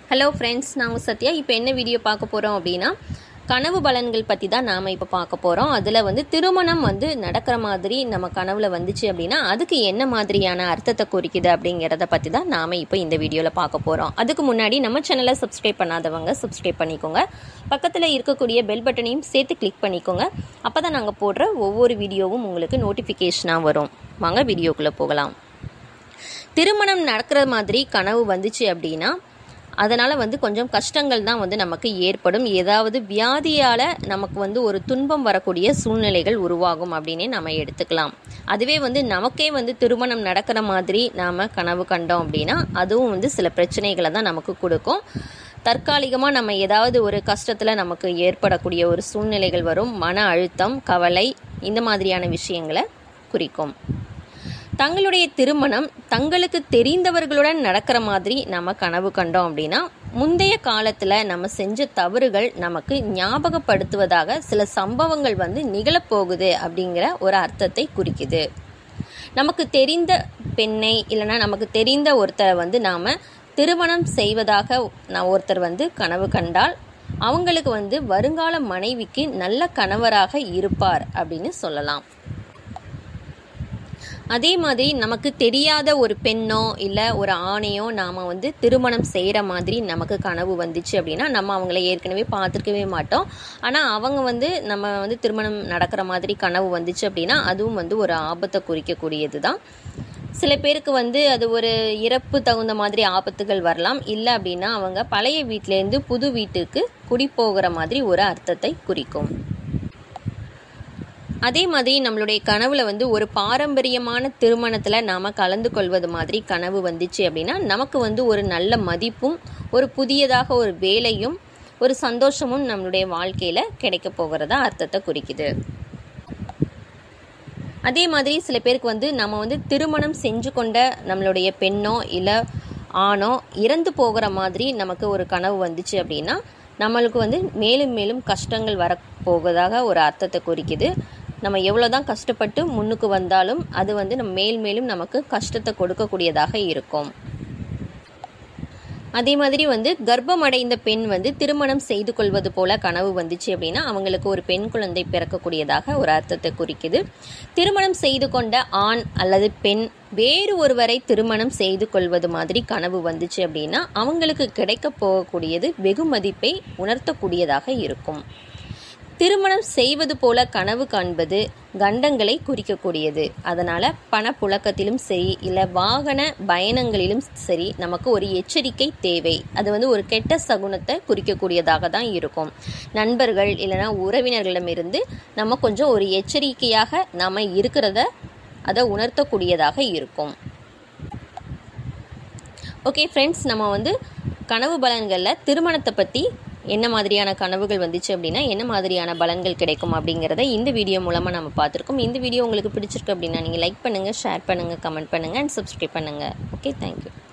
hello friends நான் உங்க சத்யா இப்போ என்ன வீடியோ பார்க்க போகிறோம் அப்படின்னா கனவு பலன்கள் பற்றி தான் நாம் இப்போ பார்க்க போகிறோம் அதில் வந்து திருமணம் வந்து நடக்கிற மாதிரி நம்ம கனவுல வந்துச்சு அப்படின்னா அதுக்கு என்ன மாதிரியான அர்த்தத்தை குறிக்குது அப்படிங்கிறத பற்றி தான் நாம் இப்போ இந்த வீடியோவில் பார்க்க போகிறோம் அதுக்கு முன்னாடி நம்ம சேனலை சப்ஸ்கிரைப் பண்ணாதவங்க சப்ஸ்கிரைப் பண்ணிக்கோங்க பக்கத்தில் இருக்கக்கூடிய பெல் பட்டனையும் சேர்த்து கிளிக் பண்ணிக்கோங்க அப்போ தான் நாங்கள் போடுற ஒவ்வொரு வீடியோவும் உங்களுக்கு நோட்டிஃபிகேஷனாக வரும் வாங்க வீடியோக்குள்ளே போகலாம் திருமணம் நடக்கிற மாதிரி கனவு வந்துச்சு அப்படின்னா அதனால் வந்து கொஞ்சம் கஷ்டங்கள் தான் வந்து நமக்கு ஏற்படும் ஏதாவது வியாதியால் நமக்கு வந்து ஒரு துன்பம் வரக்கூடிய சூழ்நிலைகள் உருவாகும் அப்படின்னே நம்ம எடுத்துக்கலாம் அதுவே வந்து நமக்கே வந்து திருமணம் நடக்கிற மாதிரி நாம் கனவு கண்டோம் அப்படின்னா அதுவும் வந்து சில பிரச்சனைகளை தான் நமக்கு கொடுக்கும் தற்காலிகமாக நம்ம ஏதாவது ஒரு கஷ்டத்தில் நமக்கு ஏற்படக்கூடிய ஒரு சூழ்நிலைகள் வரும் மன அழுத்தம் கவலை இந்த மாதிரியான விஷயங்களை குறிக்கும் தங்களுடைய திருமணம் தங்களுக்கு தெரிந்தவர்களுடன் நடக்கிற மாதிரி நம்ம கனவு கண்டோம் அப்படின்னா முந்தைய காலத்தில் நம்ம செஞ்ச தவறுகள் நமக்கு ஞாபகப்படுத்துவதாக சில சம்பவங்கள் வந்து நிகழப்போகுது அப்படிங்கிற ஒரு அர்த்தத்தை குறிக்குது நமக்கு தெரிந்த பெண்ணை இல்லைன்னா நமக்கு தெரிந்த ஒருத்தரை வந்து நாம் திருமணம் செய்வதாக நான் ஒருத்தர் வந்து கனவு கண்டால் அவங்களுக்கு வந்து வருங்கால மனைவிக்கு நல்ல கணவராக இருப்பார் அப்படின்னு சொல்லலாம் அதே மாதிரி நமக்கு தெரியாத ஒரு பெண்ணோ இல்லை ஒரு ஆணையோ நாம் வந்து திருமணம் செய்கிற மாதிரி நமக்கு கனவு வந்துச்சு அப்படின்னா நம்ம அவங்கள ஏற்கனவே பார்த்துருக்கவே மாட்டோம் ஆனால் அவங்க வந்து நம்ம வந்து திருமணம் நடக்கிற மாதிரி கனவு வந்துச்சு அப்படின்னா அதுவும் வந்து ஒரு ஆபத்தை குறிக்கக்கூடியது தான் சில பேருக்கு வந்து அது ஒரு இறப்பு தகுந்த மாதிரி ஆபத்துகள் வரலாம் இல்லை அப்படின்னா அவங்க பழைய வீட்டிலேருந்து புது வீட்டுக்கு குடி போகிற மாதிரி ஒரு அர்த்தத்தை குறிக்கும் அதே மாதிரி நம்மளுடைய கனவுல வந்து ஒரு பாரம்பரியமான திருமணத்தில் நாம் கலந்து கொள்வது மாதிரி கனவு வந்துச்சு அப்படின்னா நமக்கு வந்து ஒரு நல்ல மதிப்பும் ஒரு புதியதாக ஒரு வேலையும் ஒரு சந்தோஷமும் நம்மளுடைய வாழ்க்கையில் கிடைக்க போகிறதா அர்த்தத்தை குறிக்குது அதே மாதிரி சில பேருக்கு வந்து நம்ம வந்து திருமணம் செஞ்சு கொண்ட நம்மளுடைய பெண்ணோ இல்லை ஆணோ இறந்து போகிற மாதிரி நமக்கு ஒரு கனவு வந்துச்சு அப்படின்னா நம்மளுக்கு வந்து மேலும் மேலும் கஷ்டங்கள் வரப்போவதாக ஒரு அர்த்தத்தை குறிக்குது நம்ம எவ்வளோதான் கஷ்டப்பட்டு முன்னுக்கு வந்தாலும் அது வந்து நம்ம மேல் மேலும் நமக்கு கஷ்டத்தை கொடுக்கக்கூடியதாக இருக்கும் அதே மாதிரி வந்து கர்ப்பம் அடைந்த பெண் வந்து திருமணம் செய்து கொள்வது போல கனவு வந்துச்சு அப்படின்னா அவங்களுக்கு ஒரு பெண் குழந்தை பிறக்கக்கூடியதாக ஒரு அர்த்தத்தை குறிக்குது திருமணம் செய்து கொண்ட ஆண் அல்லது பெண் வேறு ஒருவரை திருமணம் செய்து கொள்வது மாதிரி கனவு வந்துச்சு அப்படின்னா அவங்களுக்கு கிடைக்க போகக்கூடியது வெகு மதிப்பை உணர்த்தக்கூடியதாக இருக்கும் திருமணம் செய்வது போல கனவு காண்பது கண்டங்களை குறிக்கக்கூடியது அதனால் பணப்புழக்கத்திலும் சரி இல்லை வாகன பயணங்களிலும் சரி நமக்கு ஒரு எச்சரிக்கை தேவை அது வந்து ஒரு கெட்ட சகுனத்தை குறிக்கக்கூடியதாக தான் இருக்கும் நண்பர்கள் இல்லைனா உறவினர்களிடமிருந்து நம்ம கொஞ்சம் ஒரு எச்சரிக்கையாக நாம் இருக்கிறத அதை உணர்த்தக்கூடியதாக இருக்கும் ஓகே ஃப்ரெண்ட்ஸ் நம்ம வந்து கனவு பலன்களில் திருமணத்தை பற்றி என்ன மாதிரியான கனவுகள் வந்துச்சு அப்படின்னா என்ன மாதிரியான பலன்கள் கிடைக்கும் அப்படிங்கிறத இந்த வீடியோ மூலமாக நம்ம பார்த்துருக்கோம் இந்த வீடியோ உங்களுக்கு பிடிச்சிருக்கு அப்படின்னா நீங்கள் லைக் பண்ணுங்கள் ஷேர் பண்ணுங்கள் கமெண்ட் பண்ணுங்கள் அண்ட் சப்ஸ்கிரைப் பண்ணுங்கள் ஓகே தேங்க்யூ